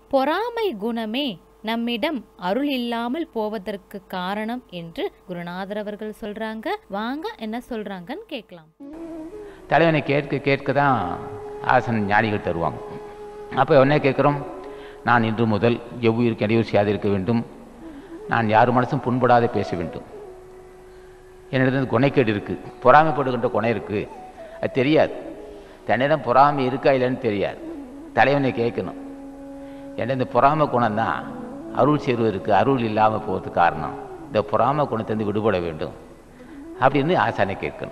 பொறாமை குணமே நம்மிடம் அருள் இல்லாமல் போவதற்கு காரணம் என்று குருநாதர் அவர்கள் சொல்றாங்க வாங்க என்ன சொல்றாங்கன்னு கேட்கலாம் தலைவனை கேட்க கேட்க தான் ஆசன் ஞானிகள் தருவாங்க அப்போ என்ன கேட்குறோம் நான் இன்று முதல் எவ்வுயிருக்கு இடையூறு செய்யாதிருக்க வேண்டும் நான் யார் மனசும் புண்படாத பேச வேண்டும் என்னிடம் குணைக்கேடு இருக்குது பொறாமைப்படுகின்ற குணம் இருக்குது அது தெரியாது தன்னிடம் பொறாமை இருக்கா இல்லைன்னு தெரியாது தலைவனை கேட்கணும் ஏன்னா இந்த பொறாமை குணம் தான் அருள் சேருவதற்கு அருள் இல்லாமல் போகிறதுக்கு காரணம் இந்த பொறாமை குணத்திலிருந்து விடுபட வேண்டும் அப்படின்னு ஆசானை கேட்கணும்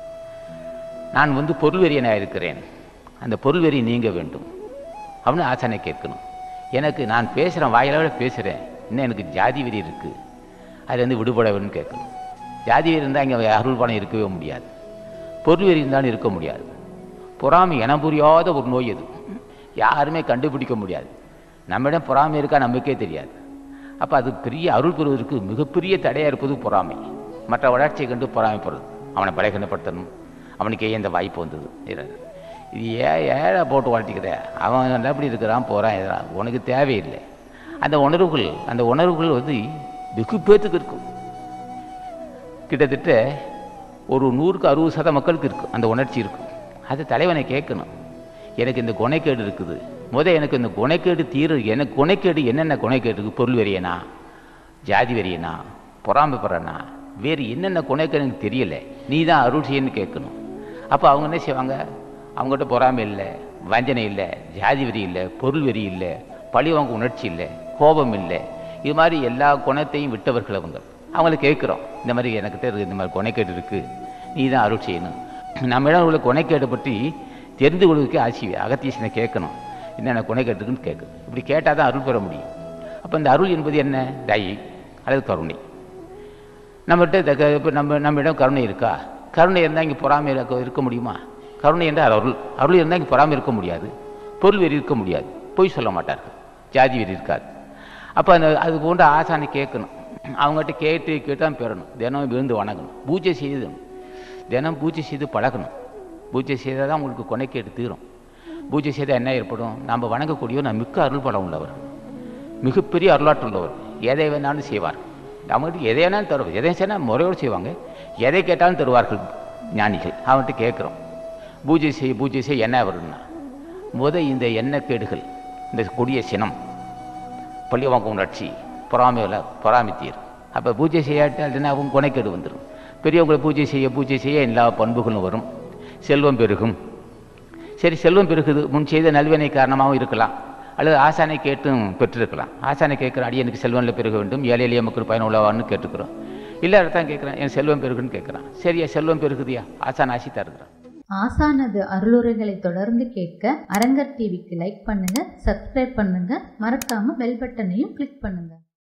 நான் வந்து பொருள்வெறியனாக இருக்கிறேன் அந்த பொருள்வெறி நீங்க வேண்டும் அப்படின்னு ஆசானை கேட்கணும் எனக்கு நான் பேசுகிறேன் வாயிலாக பேசுகிறேன் இன்னும் எனக்கு ஜாதி வெறி இருக்குது அதுலேருந்து விடுபட வேணும்னு கேட்கணும் ஜாதி வெறி இருந்தால் இங்கே அருள் பணம் இருக்கவே முடியாது பொருள் வெறி இருந்தாலும் இருக்க முடியாது பொறாமை இனம் புரியாத ஒரு நோய் அது யாருமே கண்டுபிடிக்க முடியாது நம்மிடம் பொறாமை இருக்கா நமக்கே தெரியாது அப்போ அது பெரிய அருள் பெறுவதற்கு மிகப்பெரிய தடையாக இருப்பது பொறாமை மற்ற வளர்ச்சியை கண்டு பொறாமைப்படுறது அவனை பலகீனப்படுத்தணும் அவனுக்கு ஏன் இந்த வாய்ப்பு வந்தது இது இது ஏன் ஏழை போட்டு வாழ்த்திக்கிற அவன் எப்படி இருக்கிறான் போகிறான் எதிரான் உனக்கு தேவையில்லை அந்த உணர்வுகள் அந்த உணர்வுகள் வந்து வெகு பேத்துக்கு இருக்கும் கிட்டத்தட்ட ஒரு நூறுக்கு அறுபது சத மக்களுக்கு இருக்கும் அந்த உணர்ச்சி இருக்கும் அது தலைவனை கேட்கணும் எனக்கு இந்த குணைக்கேடு இருக்குது முத எனக்கு இந்த குணைக்கேடு தீரு எனக்கு குணைக்கேடு என்னென்ன குணைக்கேடு இருக்குது பொருள் வெறியனா ஜாதி வெறியனா பொறாமைப்படுறனா வேறு என்னென்ன குணைக்கேடு எனக்கு தெரியல நீ தான் அருள் செய்யன்னு கேட்கணும் அப்போ அவங்க என்ன செய்வாங்க அவங்ககிட்ட பொறாமை இல்லை வஞ்சனை இல்லை ஜாதி வெறி இல்லை பொருள் வெறி இல்லை பழிவாங்க உணர்ச்சி இல்லை கோபம் இல்லை இது மாதிரி எல்லா குணத்தையும் விட்டவர்கள் அவங்க அவங்கள கேட்குறோம் இந்த மாதிரி எனக்கிட்ட இருக்குது இந்த மாதிரி குணைக்கேடு இருக்குது நீ தான் அருள் செய்யணும் நம்மிடம் உள்ள குணைக்கேடு பற்றி தெரிந்து கொள்வதற்கு ஆசி அகத்தீசனை கேட்கணும் என்னென்ன குணைக்கேட்டுக்குன்னு கேட்கணும் இப்படி கேட்டால் தான் அருள் பெற முடியும் அப்போ இந்த அருள் என்பது என்ன தயை அல்லது கருணை நம்மகிட்ட இப்போ நம்ம நம்மிடம் கருணை இருக்கா கருணை இருந்தால் இங்கே பொறாமை இருக்க இருக்க முடியுமா கருணை என்றால் அருள் அருள் இருந்தால் இங்கே பொறாமை இருக்க முடியாது பொருள் வெறி இருக்க முடியாது பொய் சொல்ல மாட்டார்கள் ஜாதி வெறி இருக்காது அப்போ அந்த அது போன்ற ஆசானை கேட்கணும் அவங்ககிட்ட கேட்டு கேட்டு தான் பெறணும் தினம் விழுந்து வணங்கணும் பூஜை செய்யணும் தினம் பூஜை செய்து பழகணும் பூஜை செய்தால் தான் உங்களுக்கு கொனைக்கேடு தீரும் பூஜை செய்தால் என்ன ஏற்படும் நம்ம வணங்கக்கூடியவர் நான் மிக்க அருள் பலம் உள்ளவர் மிகப்பெரிய அருளாற்றல் உள்ளவர் எதை வேணாலும் செய்வார் அவங்ககிட்ட எதை வேணாலும் தருவார் எதை செய்யணும் முறையோடு செய்வாங்க எதை கேட்டாலும் தருவார்கள் ஞானிகள் அவன்கிட்ட கேட்குறோம் பூஜை செய் பூஜை செய் என்ன வரும்னா முத இந்த எண்ணக்கேடுகள் இந்த கொடிய சினம் பள்ளிவாங்க உணர்ச்சி பொறாமையில் பொறாமை தீரும் அப்போ பூஜை செய்யாட்டால் அவங்க குணைக்கேடு வந்துடும் பெரியவங்களை பூஜை செய்ய பூஜை செய்ய எல்லா பண்புகளும் வரும் செல்வம் பெருகும் சரி செல்வம் பெருகுது முன் செய்த நல்வினை காரணமாகவும் இருக்கலாம் அல்லது ஆசானை கேட்டும் பெற்றிருக்கலாம் ஆசானை கேட்குற அடியனுக்கு செல்வனில் பெருக வேண்டும் ஏழை எளிய மக்கள் பயனுள்ளவான்னு கேட்டுக்கிறோம் இல்லை தான் கேட்குறேன் என் செல்வம் பெருகுன்னு கேட்குறான் சரியா செல்வம் பெருகுதியா ஆசான் ஆசி தருகிறான் ஆசானது அருளுரைகளை தொடர்ந்து கேட்க அரங்கர் டிவிக்கு லைக் பண்ணுங்க சப்ஸ்கிரைப் பண்ணுங்க மறக்காம பெல் பட்டனையும் கிளிக் பண்ணுங்க